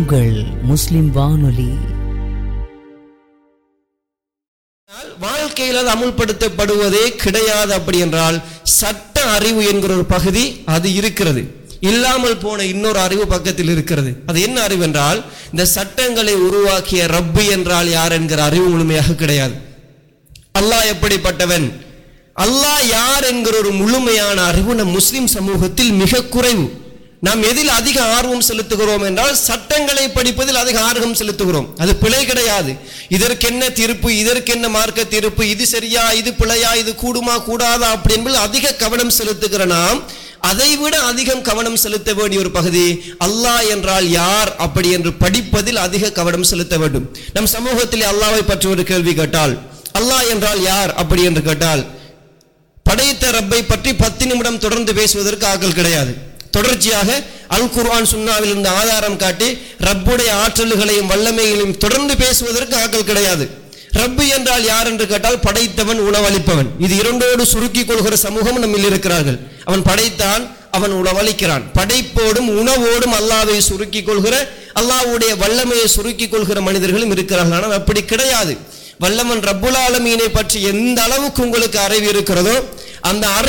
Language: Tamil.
உங்கள் முஸ்லிம் வானொலி வாழ்க்கையில் அது அமுல்படுத்தப்படுவதே கிடையாது அப்படி என்றால் சட்ட அறிவு என்கிற ஒரு பகுதி அது இருக்கிறது இல்லாமல் போன இன்னொரு அறிவு பக்கத்தில் இருக்கிறது அது என்ன அறிவு என்றால் இந்த சட்டங்களை உருவாக்கிய ரப்பு என்றால் யார் என்கிற அறிவு முழுமையாக கிடையாது அல்லாஹ் எப்படிப்பட்டவன் அல்லாஹ் யார் என்கிற ஒரு முழுமையான அறிவு நம் முஸ்லிம் சமூகத்தில் மிக குறைவு நாம் எதில் அதிக ஆர்வம் செலுத்துகிறோம் என்றால் சட்டங்களை படிப்பதில் அதிக ஆர்வம் செலுத்துகிறோம் அது பிழை கிடையாது இதற்கென்ன தீர்ப்பு இதற்கென்ன மார்க்க தீர்ப்பு இது சரியா இது பிழையா இது கூடுமா கூடாதா அப்படி என்பது அதிக கவனம் செலுத்துகிற நாம் அதைவிட அதிகம் கவனம் செலுத்த வேண்டிய ஒரு பகுதி அல்லாஹ் என்றால் யார் அப்படி என்று படிப்பதில் அதிக கவனம் செலுத்த வேண்டும் நம் சமூகத்தில் அல்லாவை பற்றி ஒரு கேள்வி கேட்டால் அல்லாஹ் என்றால் யார் அப்படி என்று கேட்டால் படைத்த ரப்பை பற்றி பத்து நிமிடம் தொடர்ந்து பேசுவதற்கு ஆக்கள் கிடையாது தொடர்ச்சியாக அல் குர்ஆன் சுன்னாவில் இருந்த ஆதாரம் காட்டி ரப்புடைய ஆற்றல்களையும் வல்லமைகளையும் தொடர்ந்து பேசுவதற்கு ஆக்கள் கிடையாது ரப்பு என்றால் யார் என்று கேட்டால் படைத்தவன் உணவளிப்பவன் இது இரண்டோடு சுருக்கிக் கொள்கிற சமூகம் நம்மில் இருக்கிறார்கள் அவன் படைத்தான் அவன் உணவளிக்கிறான் படைப்போடும் உணவோடும் அல்லாவை சுருக்கிக் கொள்கிற அல்லாஹ்வுடைய வல்லமையை சுருக்கிக் கொள்கிற மனிதர்களும் இருக்கிறார்கள் ஆனால் அப்படி கிடையாது வல்லவன் ரப்புல் ஆலமீனை பற்றி எந்த அளவுக்கு உங்களுக்கு அறிவு இருக்கிறதோ அந்த அறிவு